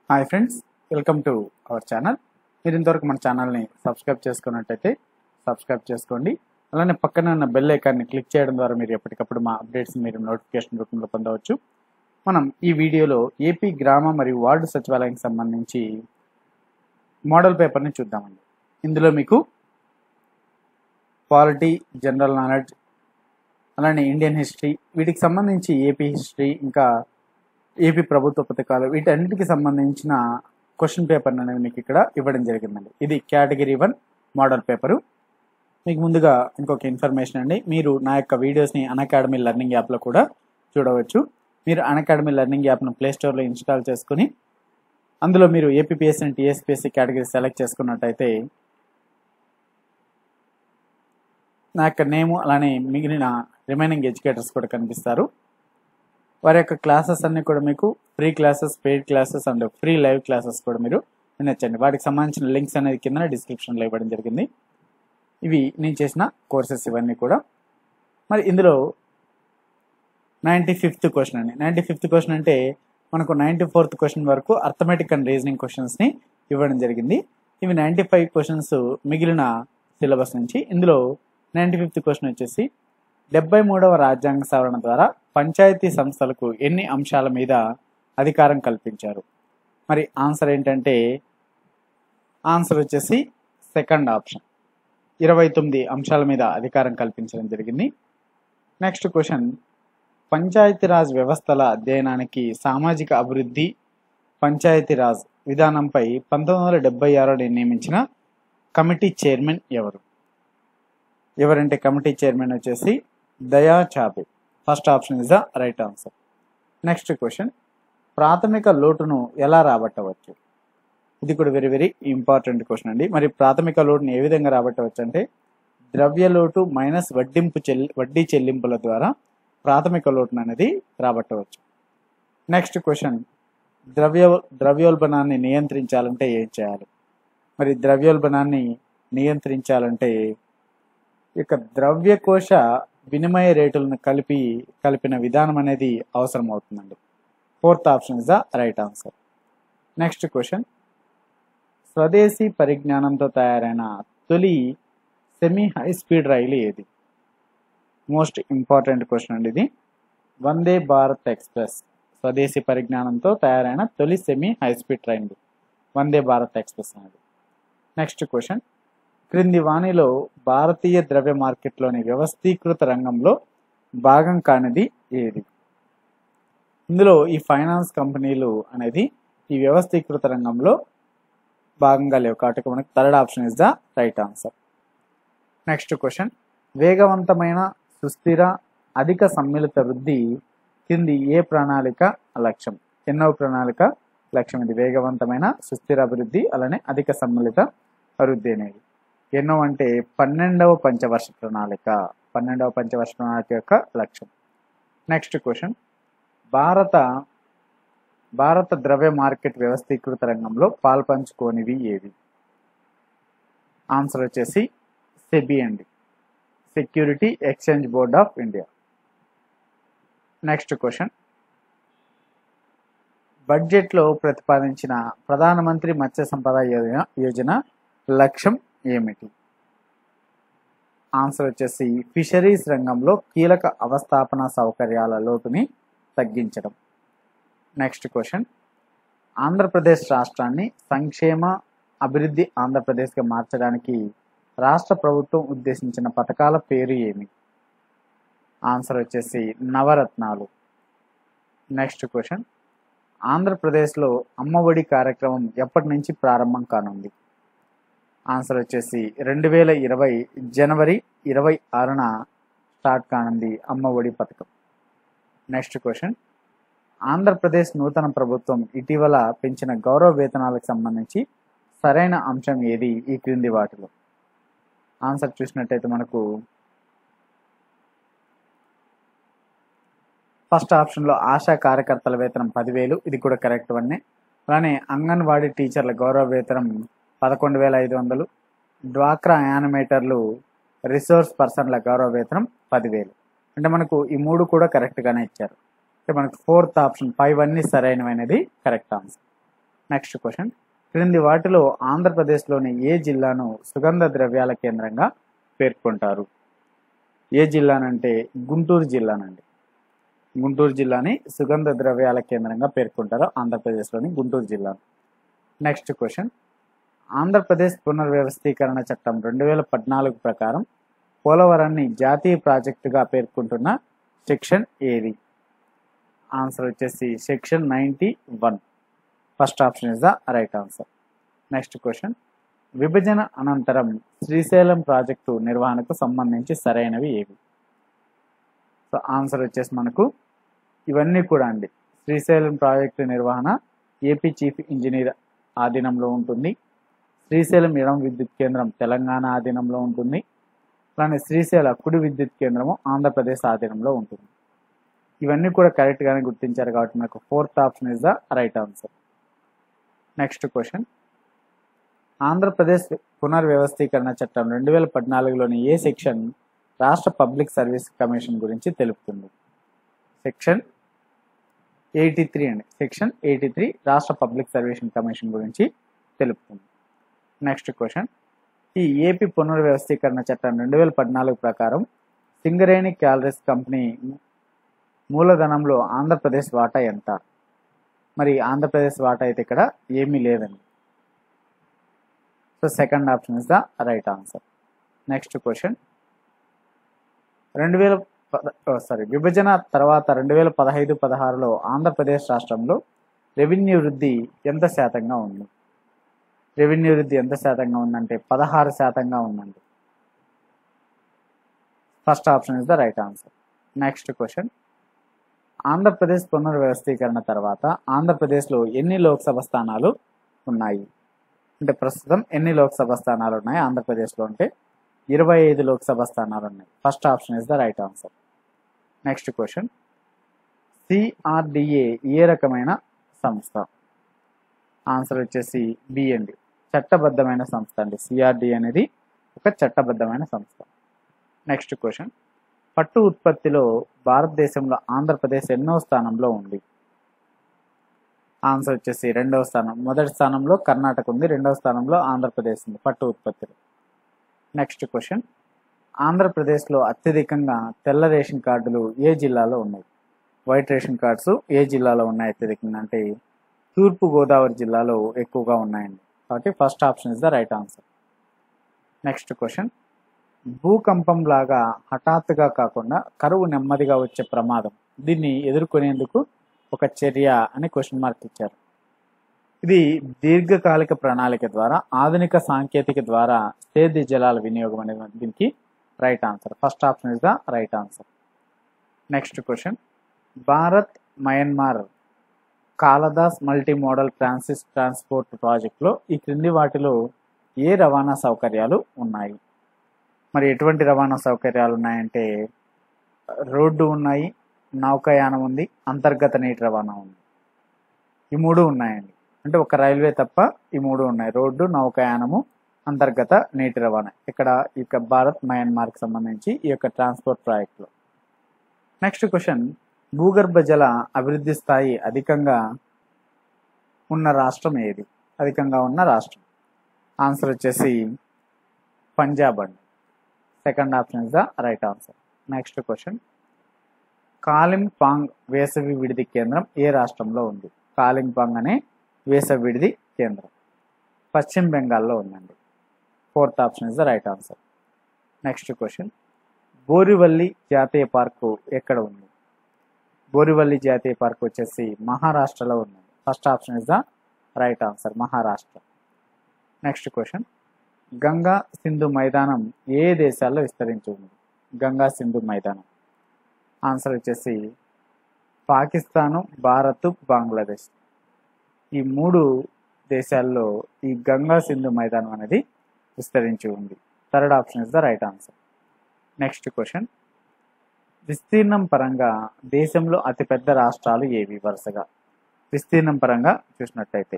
hi friends welcome to our channel మీరు ఇంతవరకు మన ఛానల్ని సబ్స్క్రైబ్ చేసుకున్నట్టయితే సబ్స్క్రైబ్ చేసుకోండి అలానే పక్కన ఉన్న బెల్ ఐకాన్ని క్లిక్ చేయడం ద్వారా మీరు ఎప్పటికప్పుడు మా అప్డేట్స్ మీరు నోటిఫికేషన్ రూపంలో పొందవచ్చు మనం ఈ వీడియోలో ఏపీ గ్రామ మరియు వార్డు సచివాలయానికి సంబంధించి మోడల్ పేపర్ని చూద్దామండి ఇందులో మీకు పాలిటీ జనరల్ నాలెడ్జ్ అలానే ఇండియన్ హిస్టరీ వీటికి సంబంధించి ఏపీ హిస్టరీ ఇంకా ఏపీ ప్రభుత్వ పథకాలు వీటన్నిటికి సంబంధించిన క్వశ్చన్ పేపర్ అనేది మీకు ఇక్కడ ఇవ్వడం జరిగిందండి ఇది కేటగిరీ వన్ మోడల్ పేపరు మీకు ముందుగా ఇంకొక ఇన్ఫర్మేషన్ అండి మీరు నా యొక్క వీడియోస్ని అకాడమీ లెర్నింగ్ యాప్లో కూడా చూడవచ్చు మీరు అకాడమీ లెర్నింగ్ యాప్ను ప్లే స్టోర్లో ఇన్స్టాల్ చేసుకుని అందులో మీరు APSC and TSPSC category select చేసుకున్నట్టయితే నా యొక్క నేము అలానే మిగిలిన రిమైనింగ్ ఎడ్యుకేటర్స్ కూడా కనిపిస్తారు వారి యొక్క క్లాసెస్ అన్ని కూడా మీకు free classes paid classes and free live classes కూడా మీరు వినొచ్చండి వాటికి సంబంధించిన లింక్స్ అనేది కింద డిస్క్రిప్షన్లో ఇవ్వడం జరిగింది ఇవి నేను చేసిన కోర్సెస్ ఇవన్నీ కూడా మరి ఇందులో నైంటీ ఫిఫ్త్ క్వశ్చన్ అండి నైంటీ ఫిఫ్త్ క్వశ్చన్ అంటే మనకు నైంటీ ఫోర్త్ క్వశ్చన్ వరకు అర్థమెటిక్ అండ్ రీజనింగ్ క్వశ్చన్స్ని ఇవ్వడం జరిగింది ఇవి నైంటీ ఫైవ్ క్వశ్చన్స్ మిగిలిన సిలబస్ నుంచి ఇందులో నైంటీ ఫిఫ్త్ క్వశ్చన్ వచ్చేసి డెబ్బై మూడవ రాజ్యాంగ సవరణ ద్వారా పంచాయతీ సంస్థలకు ఎన్ని అంశాల మీద అధికారం కల్పించారు మరి ఆన్సర్ ఏంటంటే ఆన్సర్ వచ్చేసి సెకండ్ ఆప్షన్ ఇరవై తొమ్మిది అంశాల మీద అధికారం కల్పించడం జరిగింది నెక్స్ట్ క్వశ్చన్ పంచాయతీరాజ్ వ్యవస్థల అధ్యయనానికి సామాజిక అభివృద్ధి పంచాయతీరాజ్ విధానంపై పంతొమ్మిది వందల డెబ్బై ఆరులో నియమించిన కమిటీ చైర్మన్ ఎవరు ఎవరంటే కమిటీ చైర్మన్ వచ్చేసి దయా చాపే first option is the right answer next question ప్రాథమిక లోటును ఎలా రాబట్టవచ్చు ఇది కూడా వెరీ వెరీ ఇంపార్టెంట్ క్వశ్చన్ అండి మరి ప్రాథమిక లోటును ఏ విధంగా రాబట్టవచ్చు అంటే ద్రవ్య లోటు మైనస్ వడ్డింపు చెల్లి వడ్డీ చెల్లింపుల ద్వారా ప్రాథమిక లోటును అనేది రాబట్టవచ్చు నెక్స్ట్ క్వశ్చన్ ద్రవ్య ద్రవ్యోల్బణాన్ని నియంత్రించాలంటే ఏం చేయాలి మరి ద్రవ్యోల్బణాన్ని నియంత్రించాలంటే ఇక ద్రవ్యకోశ వినిమయ రేటులను కలిపి కలిపిన విధానం అనేది అవసరం అవుతుందండి fourth option is the right answer next question స్వదేశీ పరిజ్ఞానంతో తయారైన తొలి సెమీ హై స్పీడ్ రైలు ఏది మోస్ట్ ఇంపార్టెంట్ క్వశ్చన్ అండి ఇది వందే భారత్ ఎక్స్ప్రెస్ స్వదేశీ పరిజ్ఞానంతో తయారైన తొలి semi high speed train Vande Bharat express next question question క్రింది వాణిలో భారతీయ ద్రవ్య మార్కెట్లోని వ్యవస్థీకృత రంగంలో భాగం కానిది ఏది ఇందులో ఈ ఫైనాన్స్ కంపెనీలు అనేది ఈ వ్యవస్థీకృత రంగంలో భాగంగా లేవు కాబట్టి మనకి third option is the right answer next question వేగవంతమైన సుస్థిర అధిక సమ్మిళిత వృద్ధి కింది ఏ ప్రణాళిక లక్ష్యం ఎన్నో ప్రణాళిక లక్ష్యం ఇది వేగవంతమైన సుస్థిర అభివృద్ధి అలానే అధిక సమ్మిళిత అభివృద్ధి అనేది ఎన్నో అంటే పన్నెండవ పంచవర్ష ప్రణాళిక పన్నెండవ పంచవర్ష ప్రణాళిక యొక్క లక్ష్యం నెక్స్ట్ క్వశ్చన్ భారత భారత ద్రవ్య మార్కెట్ వ్యవస్థీకృత రంగంలో పాల్పంచుకోనివి ఏవి ఆన్సర్ వచ్చేసి సెబీ అండి security exchange board of India next question బడ్జెట్లో ప్రతిపాదించిన ప్రధానమంత్రి మత్స్య సంపద యోజన యోజన లక్ష్యం ఏమిటి ఆన్సర్ వచ్చేసి ఫిషరీస్ రంగంలో కీలక అవస్థాపన సౌకర్యాల లోటుని తగ్గించడం నెక్స్ట్ క్వశ్చన్ ఆంధ్రప్రదేశ్ రాష్ట్రాన్ని సంక్షేమ అభివృద్ధి ఆంధ్రప్రదేశ్గా మార్చడానికి రాష్ట్ర ప్రభుత్వం ఉద్దేశించిన పథకాల పేరు ఏమి ఆన్సర్ వచ్చేసి నవరత్నాలు నెక్స్ట్ క్వశ్చన్ ఆంధ్రప్రదేశ్లో అమ్మఒడి కార్యక్రమం ఎప్పటి నుంచి ప్రారంభం కానుంది ఆన్సర్ వచ్చేసి రెండు వేల ఇరవై జనవరి ఇరవై ఆరున స్టార్ట్ కానుంది అమ్మ ఒడి పథకం నెక్స్ట్ క్వశ్చన్ ఆంధ్రప్రదేశ్ నూతన ప్రభుత్వం ఇటీవల పెంచిన గౌరవ వేతనాలకు సంబంధించి సరైన అంశం ఏది ఈ క్రింది వాటిలో ఆన్సర్ చూసినట్టయితే మనకు ఫస్ట్ ఆప్షన్లో ఆశా కార్యకర్తల వేతనం పదివేలు ఇది కూడా కరెక్ట్ వన్నే అలానే అంగన్వాడీ టీచర్ల గౌరవ వేతనం పదకొండు వేల ఐదు వందలు డ్వాక్రా యానిమేటర్లు రిసోర్స్ పర్సన్ల గౌరవ వేతనం పదివేలు అంటే మనకు ఈ మూడు కూడా కరెక్ట్గానే ఇచ్చారు అంటే మనకు ఫోర్త్ ఆప్షన్ ఫైవ్ అన్ని సరైనమైనది కరెక్ట్ ఆన్సర్ నెక్స్ట్ క్వశ్చన్ క్రింది వాటిలో ఆంధ్రప్రదేశ్లోని ఏ జిల్లాను సుగంధ ద్రవ్యాల కేంద్రంగా పేర్కొంటారు ఏ జిల్లానంటే గుంటూరు జిల్లానండి గుంటూరు జిల్లాని సుగంధ ద్రవ్యాల కేంద్రంగా పేర్కొంటారు ఆంధ్రప్రదేశ్లోని గుంటూరు జిల్లాను నెక్స్ట్ క్వశ్చన్ ఆంధ్రప్రదేశ్ పునర్వ్యవస్థీకరణ చట్టం రెండు వేల పద్నాలుగు ప్రకారం పోలవరాన్ని జాతీయ ప్రాజెక్టుగా పేర్కొంటున్న సెక్షన్ ఏది ఆన్సర్ వచ్చేసి section ninety one first option is the right answer next question విభజన అనంతరం శ్రీశైలం ప్రాజెక్టు నిర్వహణకు సంబంధించి సరైనవి ఏవి సో ఆన్సర్ వచ్చేసి మనకు ఇవన్నీ కూడా అండి శ్రీశైలం ప్రాజెక్టు నిర్వహణ ఏపీ చీఫ్ ఇంజనీర్ ఆధీనంలో ఉంటుంది శ్రీశైలం ఎడం విద్యుత్ కేంద్రం తెలంగాణ ఆధీనంలో ఉంటుంది అలానే శ్రీశైల కుడి విద్యుత్ కేంద్రము ఆంధ్రప్రదేశ్ ఆధీనంలో ఉంటుంది ఇవన్నీ కూడా కరెక్ట్గానే గుర్తించారు కాబట్టి మనకు fourth option is the right answer next question Andhra Pradesh పునర్వ్యవస్థీకరణ చట్టం రెండు వేల పద్నాలుగులోని ఏ సెక్షన్ రాష్ట్ర పబ్లిక్ సర్వీస్ కమిషన్ గురించి తెలుపుతుంది సెక్షన్ ఎయిటీ త్రీ అండి సెక్షన్ ఎయిటీ త్రీ రాష్ట్ర పబ్లిక్ సర్వీస్ కమిషన్ గురించి తెలుపుతుంది నెక్స్ట్ క్వశ్చన్ ఈ ఏపీ పునర్వ్యవస్థీకరణ చట్టం రెండు వేల పద్నాలుగు ప్రకారం సింగరేణి క్యాలరీస్ కంపెనీ మూలధనంలో ఆంధ్రప్రదేశ్ వాటా ఎంత మరి ఆంధ్రప్రదేశ్ వాటా అయితే ఇక్కడ ఏమీ లేదండి so second option is the right answer next question రెండు వేల సారీ విభజన తర్వాత రెండు వేల పదహైదు పదహారులో ఆంధ్రప్రదేశ్ రాష్ట్రంలో రెవెన్యూ వృద్ధి ఎంత శాతంగా ఉంది రెవెన్యూ వృద్ధి ఎంత శాతంగా ఉందంటే పదహారు శాతంగా ఉందండి first option is the right answer next question Andhra Pradesh పునర్వ్యవస్థీకరణ తర్వాత ఆంధ్రప్రదేశ్లో ఎన్ని లోక్సభ స్థానాలు ఉన్నాయి అంటే ప్రస్తుతం ఎన్ని లోక్సభ స్థానాలు ఉన్నాయి ఆంధ్రప్రదేశ్లో అంటే ఇరవై ఐదు లోక్సభ స్థానాలు ఉన్నాయి first option is the right answer next question CRDA ఏ రకమైన సంస్థ ఆన్సర్ వచ్చేసి బి అండి చట్టబద్ధమైన సంస్థ అండి సిఆర్డి అనేది ఒక చట్టబద్ధమైన సంస్థ నెక్స్ట్ క్వశ్చన్ పట్టు ఉత్పత్తిలో భారతదేశంలో ఆంధ్రప్రదేశ్ ఎన్నో స్థానంలో ఉంది ఆన్సర్ వచ్చేసి రెండవ స్థానం మొదటి స్థానంలో కర్ణాటక ఉంది రెండవ స్థానంలో ఆంధ్రప్రదేశ్ ఉంది పట్టు ఉత్పత్తిలో నెక్స్ట్ క్వశ్చన్ ఆంధ్రప్రదేశ్లో అత్యధికంగా తెల్ల రేషన్ కార్డులు ఏ జిల్లాలో ఉన్నాయి వైట్ రేషన్ కార్డ్స్ ఏ జిల్లాలో ఉన్నాయి అత్యధికంగా అంటే తూర్పు గోదావరి జిల్లాలో ఎక్కువగా ఉన్నాయండి కాబట్టి first option is the right answer next question భూకంపం లాగా హఠాత్తుగా కాకుండా కరువు నెమ్మదిగా వచ్చే ప్రమాదం దీన్ని ఎదుర్కొనేందుకు ఒక చర్య అని క్వశ్చన్ మార్క్ ఇచ్చారు ఇది దీర్ఘకాలిక ప్రణాళిక ద్వారా ఆధునిక సాంకేతిక ద్వారా సేద్య జలాల వినియోగం అనేది దీనికి right answer first option is the right answer next question Bharat Myanmar Kaladan multi modal ట్రాన్సిస్ ట్రాన్స్పోర్ట్ ప్రాజెక్టులో ఈ క్రింది వాటిలో ఏ రవాణా సౌకర్యాలు ఉన్నాయి మరి ఎటువంటి రవాణా సౌకర్యాలు ఉన్నాయంటే రోడ్డు ఉన్నాయి నౌకాయానం ఉంది అంతర్గత నీటి రవాణా ఉంది ఈ మూడు ఉన్నాయండి అంటే ఒక రైల్వే తప్ప ఈ మూడు ఉన్నాయి రోడ్డు నౌకాయానము అంతర్గత నీటి రవాణా ఇక్కడ ఈ యొక్క భారత్ మయన్మార్కి సంబంధించి ఈ యొక్క ట్రాన్స్పోర్ట్ ప్రాజెక్టులో నెక్స్ట్ క్వశ్చన్ భూగర్భ జల అభివృద్ధి స్థాయి అధికంగా ఉన్న రాష్ట్రం ఏది అధికంగా ఉన్న రాష్ట్రం ఆన్సర్ వచ్చేసి పంజాబ్ అండి second option is the right answer next question Kalimpong వేసవి విడిది కేంద్రం ఏ రాష్ట్రంలో ఉంది కాలింపాంగ్ అనే వేసవి విడిది కేంద్రం పశ్చిమ బెంగాల్లో ఉందండి fourth option is the right answer next question Borivali జాతీయ పార్కు ఎక్కడ ఉంది బోరివల్లి జాతీయ పార్క్ వచ్చేసి మహారాష్ట్రలో ఉంది first option is the right answer Maharashtra next question Ganga Sindhu మైదానం ఏ దేశాల్లో విస్తరించి ఉంది గంగా సింధు మైదానం ఆన్సర్ వచ్చేసి పాకిస్తాను భారత్ బంగ్లాదేశ్ ఈ మూడు దేశాల్లో ఈ గంగా సింధు మైదానం అనేది విస్తరించి ఉంది third option is the right answer next question విస్తీర్ణం పరంగా దేశంలో అతిపెద్ద రాష్ట్రాలు ఏవి వరుసగా విస్తీర్ణం పరంగా చూసినట్టయితే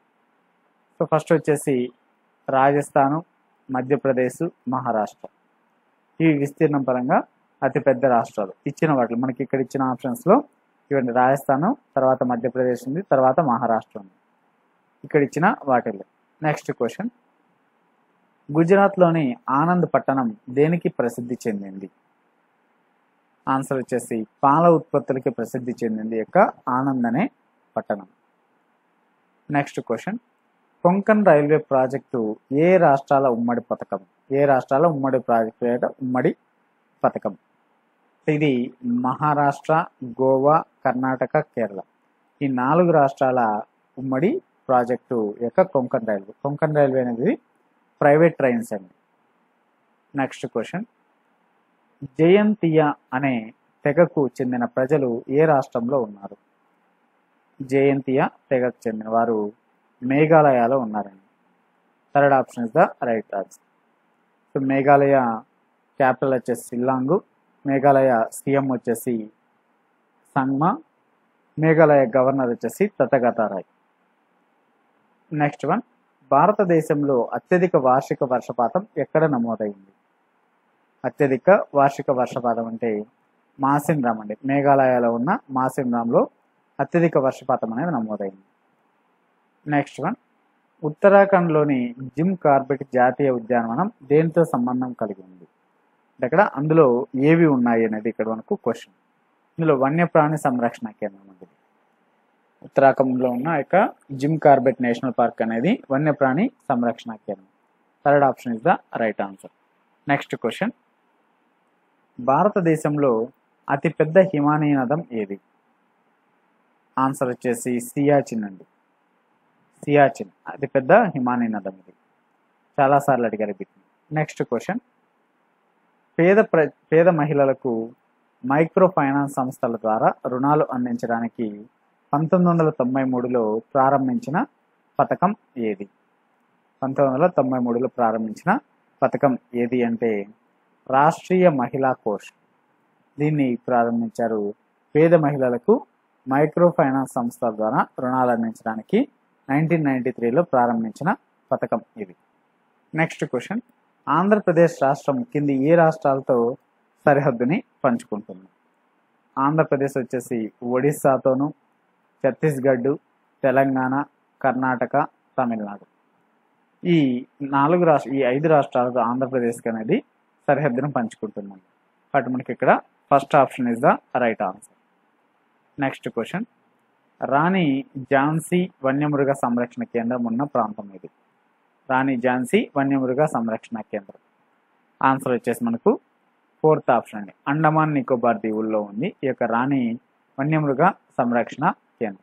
సో ఫస్ట్ వచ్చేసి రాజస్థాను మధ్యప్రదేశ్ మహారాష్ట్ర ఇవి విస్తీర్ణం పరంగా అతిపెద్ద రాష్ట్రాలు ఇచ్చిన వాటిలో మనకి ఇక్కడ ఇచ్చిన ఆప్షన్స్లో ఇవన్నీ రాజస్థాను తర్వాత మధ్యప్రదేశ్ ఉంది తర్వాత మహారాష్ట్ర ఉంది ఇక్కడ ఇచ్చిన వాటిల్లో నెక్స్ట్ క్వశ్చన్ గుజరాత్లోని ఆనంద్ పట్టణం దేనికి ప్రసిద్ధి చెందింది ఆన్సర్ వచ్చేసి పాల ఉత్పత్తులకి ప్రసిద్ధి చెందింది యొక్క ఆనంద్ అనే పట్టణం next question Konkan railway project ఏ రాష్ట్రాల ఉమ్మడి పథకం ఏ రాష్ట్రాల ఉమ్మడి ప్రాజెక్టు ఏట ఉమ్మడి పథకం ఇది మహారాష్ట్ర గోవా కర్ణాటక కేరళ ఈ నాలుగు రాష్ట్రాల ఉమ్మడి ప్రాజెక్టు యొక్క కొంకన్ రైల్వే కొంకన్ రైల్వే అనేది ప్రైవేట్ ట్రైన్స్ అండి నెక్స్ట్ క్వశ్చన్ జయంతియ అనే తెగకు చెందిన ప్రజలు ఏ రాష్ట్రంలో ఉన్నారు జయంతియ తెగకు చెందిన వారు మేఘాలయలో ఉన్నారండి third option is the right answer so Meghalaya capital వచ్చేసి షిల్లాంగ్ మేఘాలయ సీఎం వచ్చేసి సంగ్మా మేఘాలయ గవర్నర్ వచ్చేసి తతగత రాయ్ నెక్స్ట్ వన్ భారతదేశంలో అత్యధిక వార్షిక వర్షపాతం ఎక్కడ నమోదైంది అత్యధిక వార్షిక వర్షపాతం అంటే మాసిన్రామ్ అండి మేఘాలయలో ఉన్న మాసిన్రామ్లో అత్యధిక వర్షపాతం అనేది నమోదైంది నెక్స్ట్ వన్ ఉత్తరాఖండ్లోని జిమ్ కార్బెట్ జాతీయ ఉద్యానవనం దేనితో సంబంధం కలిగి ఉంది ఇక్కడ అందులో ఏవి ఉన్నాయి అనేది ఇక్కడ మనకు క్వశ్చన్ ఇందులో వన్యప్రాణి సంరక్షణ కేంద్రం ఉంది ఉత్తరాఖండ్లో ఉన్న యొక్క జిమ్ కార్బెట్ నేషనల్ పార్క్ అనేది వన్యప్రాణి సంరక్షణ కేంద్రం third option is the right answer next question భారతదేశంలో అతిపెద్ద హిమానీయ నదం ఏది ఆన్సర్ వచ్చేసి సియాచిన్ అండి సియాచిన్ అతిపెద్ద హిమానీయ నదం ఇది చాలాసార్లు అడిగారు వీటిని నెక్స్ట్ క్వశ్చన్ పేద ప్ర పేద మహిళలకు మైక్రో ఫైనాన్స్ సంస్థల ద్వారా రుణాలు అందించడానికి పంతొమ్మిది వందల తొంభై మూడులో ప్రారంభించిన పథకం ఏది పంతొమ్మిది వందల తొంభై మూడులో ప్రారంభించిన పథకం ఏది అంటే రాష్ట్రీయ మహిళా కోష్ దీన్ని ప్రారంభించారు పేద మహిళలకు మైక్రో ఫైనాన్స్ సంస్థల ద్వారా రుణాలు అందించడానికి నైన్టీన్ నైన్టీ త్రీలో ప్రారంభించిన పథకం ఇది నెక్స్ట్ క్వశ్చన్ ఆంధ్రప్రదేశ్ రాష్ట్రం కింది ఏ రాష్ట్రాలతో సరిహద్దుని పంచుకుంటుంది ఆంధ్రప్రదేశ్ వచ్చేసి ఒడిస్సాతోను ఛత్తీస్గఢ్ తెలంగాణ కర్ణాటక తమిళనాడు ఈ నాలుగు రాష్ట్ర ఈ ఐదు రాష్ట్రాలతో ఆంధ్రప్రదేశ్కి అనేది సరిహద్దును పంచుకుంటుందండి కాబట్టి మనకి ఇక్కడ first option is the right answer next question Rani Jhansi వన్యమృగ సంరక్షణ కేంద్రం ఉన్న ప్రాంతం ఇది రాణి ఝాన్సీ వన్యమృగ సంరక్షణ కేంద్రం ఆన్సర్ వచ్చేసి మనకు ఫోర్త్ ఆప్షన్ అండి అండమాన్ నికోబార్ దీవుల్లో ఉంది ఈ యొక్క రాణి వన్యమృగ సంరక్షణ కేంద్రం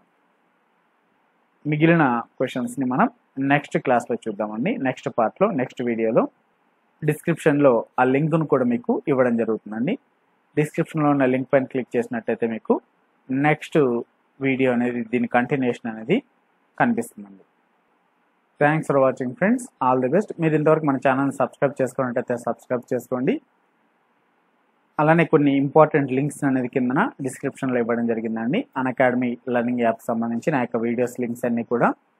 మిగిలిన క్వశ్చన్స్ని మనం నెక్స్ట్ క్లాస్లో చూద్దామండి నెక్స్ట్ పార్ట్లో నెక్స్ట్ వీడియోలో డిస్క్రిప్షన్లో ఆ లింక్ను కూడా మీకు ఇవ్వడం జరుగుతుందండి డిస్క్రిప్షన్లో ఉన్న లింక్ పైన క్లిక్ చేసినట్టయితే మీకు నెక్స్ట్ వీడియో అనేది దీని కంటిన్యూషన్ అనేది కనిపిస్తుందండి thanks for watching friends all the best మీరు ఇంతవరకు మన ఛానల్ని సబ్స్క్రైబ్ చేసుకున్నట్టయితే సబ్స్క్రైబ్ చేసుకోండి అలానే కొన్ని ఇంపార్టెంట్ లింక్స్ అనేది కిందన డిస్క్రిప్షన్లో ఇవ్వడం జరిగిందండి అన్ అకాడమీ లెర్నింగ్ యాప్ సంబంధించి నా యొక్క వీడియోస్ లింక్స్ అన్ని కూడా